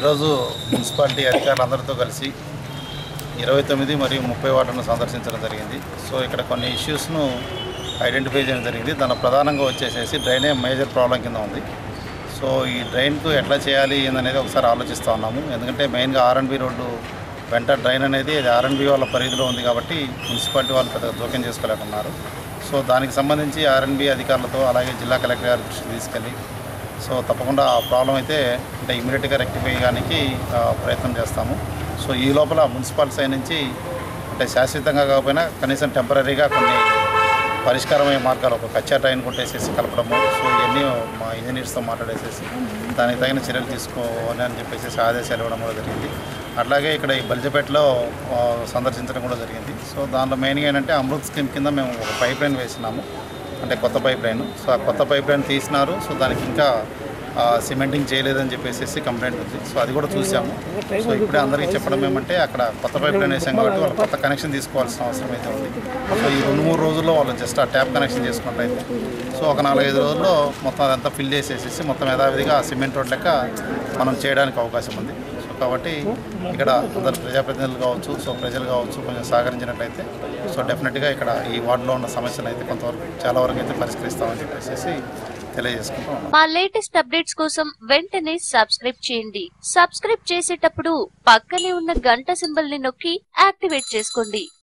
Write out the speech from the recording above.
ఈరోజు మున్సిపాలిటీ అధికారులందరితో కలిసి ఇరవై తొమ్మిది మరియు ముప్పై వార్డులను సందర్శించడం జరిగింది సో ఇక్కడ కొన్ని ఇష్యూస్ను ఐడెంటిఫై చేయడం జరిగింది దానిలో ప్రధానంగా వచ్చేసేసి డ్రైనే మేజర్ ప్రాబ్లం కింద ఉంది సో ఈ డ్రైన్కు ఎట్లా చేయాలి ఏందనేది ఒకసారి ఆలోచిస్తూ ఉన్నాము ఎందుకంటే మెయిన్గా ఆర్ఎన్బి రోడ్డు వెంట డ్రైన్ అనేది అది ఆర్ఎన్బి వాళ్ళ పరిధిలో ఉంది కాబట్టి మున్సిపాలిటీ వాళ్ళు పెద్దగా జోక్యం చేసుకోలేకున్నారు సో దానికి సంబంధించి ఆర్ఎన్బి అధికారులతో అలాగే జిల్లా కలెక్టర్ గారి దృష్టికి తీసుకెళ్ళి సో తప్పకుండా ఆ ప్రాబ్లం అయితే అంటే ఇమీడియట్గా రెక్టిఫై చేయడానికి ఆ, ప్రయత్నం చేస్తాము సో ఈ లోపల మున్సిపాలిటీ సైడ్ నుంచి అంటే శాశ్వతంగా కాకపోయినా కనీసం టెంపరీగా కొన్ని పరిష్కారమయ్యే మార్గాలు ఒక కచ్చా ట్రైన్ కొట్టేసేసి కలపడము సో ఇవన్నీ మా ఇంజనీర్స్తో మాట్లాడేసేసి దానికి తగిన చర్యలు తీసుకోవాలి అని చెప్పేసి ఆదేశాలు ఇవ్వడం కూడా జరిగింది అట్లాగే ఇక్కడ ఈ బల్జపేటలో ఆ, సందర్శించడం కూడా జరిగింది సో దాంట్లో మెయిన్గా ఏంటంటే అమృత్ స్కీమ్ కింద మేము ఒక పైప్ లైన్ వేసినాము అంటే కొత్త పైప్ లైన్ సో ఆ కొత్త పైప్ లైన్ తీసినారు సో దానికి ఇంకా ఆ, సిమెంటింగ్ చేయలేదని చెప్పేసి కంప్లైంట్ ఉంది సో అది కూడా చూసాము సో ఇప్పుడే అందరికీ చెప్పడం ఏమంటే అక్కడ కొత్త పైప్ లైన్ వేసాం కాబట్టి వాళ్ళు కొత్త కనెక్షన్ తీసుకోవాల్సిన అవసరం అయితే ఉంది సో ఈ రెండు మూడు రోజుల్లో వాళ్ళు జస్ట్ ఆ ట్యాప్ కనెక్షన్ చేసుకున్నట్టయితే సో ఒక నాలుగైదు రోజుల్లో మొత్తం అదంతా ఫిల్ చేసేసేసి మొత్తం యథావిధిగా ఆ సిమెంట్ రోడ్ లెక్క మనం చేయడానికి అవకాశం ఉంది సో కాబట్టి ఇక్కడ అందరు ప్రజాప్రతినిధులు కావచ్చు సో ప్రజలు కావచ్చు కొంచెం సహకరించినట్లయితే సో డెఫినెట్గా ఇక్కడ ఈ వార్డులో ఉన్న సమస్యలు అయితే కొంతవరకు చాలా వరకు అయితే పరిష్కరిస్తామని చెప్పేసి తెలియజేసుకుంటాం మా లేటెస్ట్ అప్డేట్స్ కోసం వెంటనే సబ్స్క్రైబ్ చేయండి సబ్స్క్రైబ్ చేసేటప్పుడు పక్కనే ఉన్న గంట సింబల్ ని నొక్కి యాక్టివేట్ చేసుకోండి